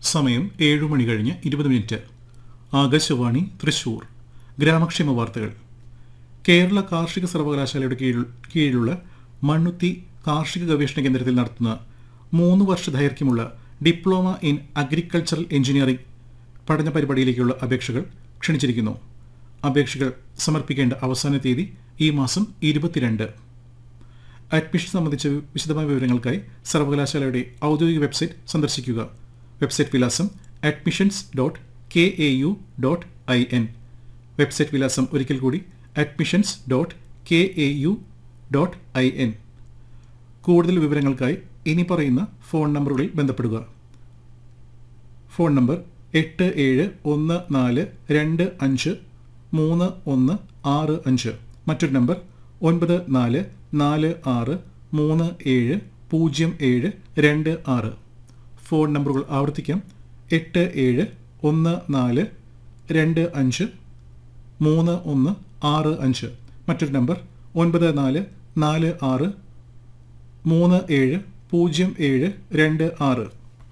സമയം ഏഴു മണി കഴിഞ്ഞ് ഇരുപത് മിനിറ്റ് ആകാശവാണി തൃശൂർ ഗ്രാമക്ഷേമ വാർത്തകൾ കേരള കാർഷിക സർവകലാശാലയുടെ കീഴിൽ കീഴിലുള്ള മണ്ണുത്തി കാർഷിക ഗവേഷണ കേന്ദ്രത്തിൽ നടത്തുന്ന മൂന്ന് വർഷ ദൈർഘ്യമുള്ള ഡിപ്ലോമ ഇൻ അഗ്രികൾച്ചറൽ എഞ്ചിനീയറിംഗ് പഠന പരിപാടിയിലേക്കുള്ള അപേക്ഷകൾ ക്ഷണിച്ചിരിക്കുന്നു അപേക്ഷകൾ സമർപ്പിക്കേണ്ട അവസാന തീയതി ഈ മാസം ഇരുപത്തിരണ്ട് അഡ്മിഷൻ സംബന്ധിച്ച വിശദമായ വിവരങ്ങൾക്കായി സർവകലാശാലയുടെ ഔദ്യോഗിക വെബ്സൈറ്റ് സന്ദർശിക്കുക വെബ്സൈറ്റ് വിലാസം admissions dot K A U dot I N website വിലാസം ഒരിക്കൽ കൂടി admissions dot K A U dot I N കൂടുതൽ വിവരങ്ങൾക്കായി ഇനി പറയുന്ന ഫോൺ നമ്പറുകളിൽ ബന്ധപ്പെടുക ഫോൺ നമ്പർ എട്ട് ഏഴ് ഒന്ന് നാല് രണ്ട് അഞ്ച് മൂന്ന് ഒന്ന് ആറ് അഞ്ച് മറ്റൊരു നമ്പർ ഒൻപത് നാല് നാല് ആറ് മൂന്ന് ഏഴ് പൂജ്യം ഏഴ് രണ്ട് ആറ് ഫോൺ നമ്പറുകൾ ആവർത്തിക്കാം എട്ട് ഏഴ് ഒന്ന് നാല് രണ്ട് അഞ്ച് മൂന്ന് ഒന്ന് ആറ് അഞ്ച് മറ്റൊരു നമ്പർ ഒൻപത് നാല് നാല് ആറ് മൂന്ന് ഏഴ് പൂജ്യം ഏഴ് രണ്ട് ആറ്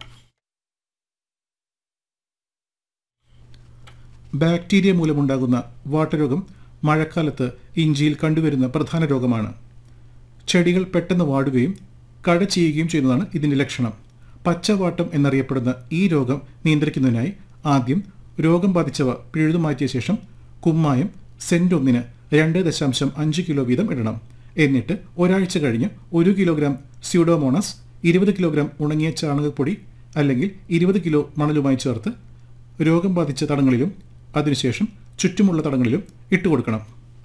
ബാക്ടീരിയ മൂലമുണ്ടാകുന്ന വാട്ടരോഗം മഴക്കാലത്ത് ഇഞ്ചിയിൽ കണ്ടുവരുന്ന പ്രധാന രോഗമാണ് ചെടികൾ പെട്ടെന്ന് വാടുകയും കട ചെയ്യുകയും ചെയ്യുന്നതാണ് ഇതിന്റെ ലക്ഷണം പച്ചവാട്ടം എന്നറിയപ്പെടുന്ന ഈ രോഗം നിയന്ത്രിക്കുന്നതിനായി ആദ്യം രോഗം ബാധിച്ചവ പിഴുതുമാറ്റിയ ശേഷം കുമ്മായം സെന്റ് ഒന്നിന് രണ്ട് ദശാംശം അഞ്ച് കിലോ വീതം ഇടണം എന്നിട്ട് ഒരാഴ്ച കഴിഞ്ഞ് ഒരു കിലോഗ്രാം സ്യൂഡോമോണസ് ഇരുപത് കിലോഗ്രാം ഉണങ്ങിയ ചാണകപ്പൊടി അല്ലെങ്കിൽ ഇരുപത് കിലോ മണലുമായി ചേർത്ത് രോഗം ബാധിച്ച തടങ്ങളിലും അതിനുശേഷം ചുറ്റുമുള്ള തടങ്ങളിലും ഇട്ടുകൊടുക്കണം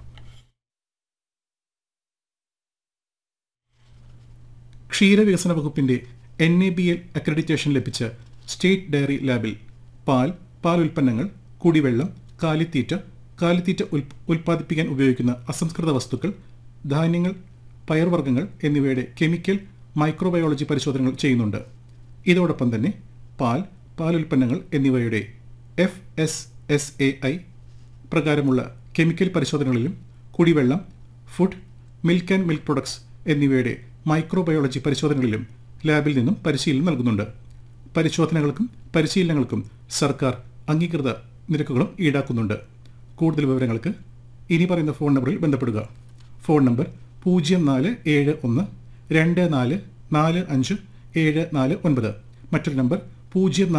ക്ഷീരവികസന വകുപ്പിന്റെ N A B L accreditation ലഭിച്ച സ്റ്റേറ്റ് ഡയറി ലാബിൽ പാൽ പാൽ ഉൽപ്പന്നങ്ങൾ കുടിവെള്ളം കാലിത്തീറ്റ കാലിത്തീറ്റ ഉൽ- ഉൽപ്പാദിപ്പിക്കാൻ ഉപയോഗിക്കുന്ന അസംസ്കൃത വസ്തുക്കൾ ധാന്യങ്ങൾ പയർവർഗ്ഗങ്ങൾ എന്നിവയുടെ കെമിക്കൽ മൈക്രോബയോളജി പരിശോധനകൾ ചെയ്യുന്നുണ്ട് ഇതോടൊപ്പം തന്നെ പാൽ പാൽ ഉൽപ്പന്നങ്ങൾ എന്നിവയുടെ F S S A I പ്രകാരമുള്ള കെമിക്കൽ പരിശോധനകളിലും കുടിവെള്ളം food milk and milk products എന്നിവയുടെ മൈക്രോബയോളജി പരിശോധനകളിലും ലാബിൽ നിന്നും പരിശീലനം നൽകുന്നുണ്ട് പരിശോധനകൾക്കും പരിശീലനങ്ങൾക്കും സർക്കാർ അംഗീകൃത നിരക്കുകളും ഈടാക്കുന്നുണ്ട് കൂടുതൽ വിവരങ്ങൾക്ക് ഇനി പറയുന്ന ഫോൺ നമ്പറിൽ ബന്ധപ്പെടുക ഫോൺ നമ്പർ പൂജ്യം നാല് ഏഴ് ഒന്ന് രണ്ട് നാല് നാല് അഞ്ച് ഏഴ് നാല് ഒൻപത് മറ്റൊരു നമ്പർ പൂജ്യം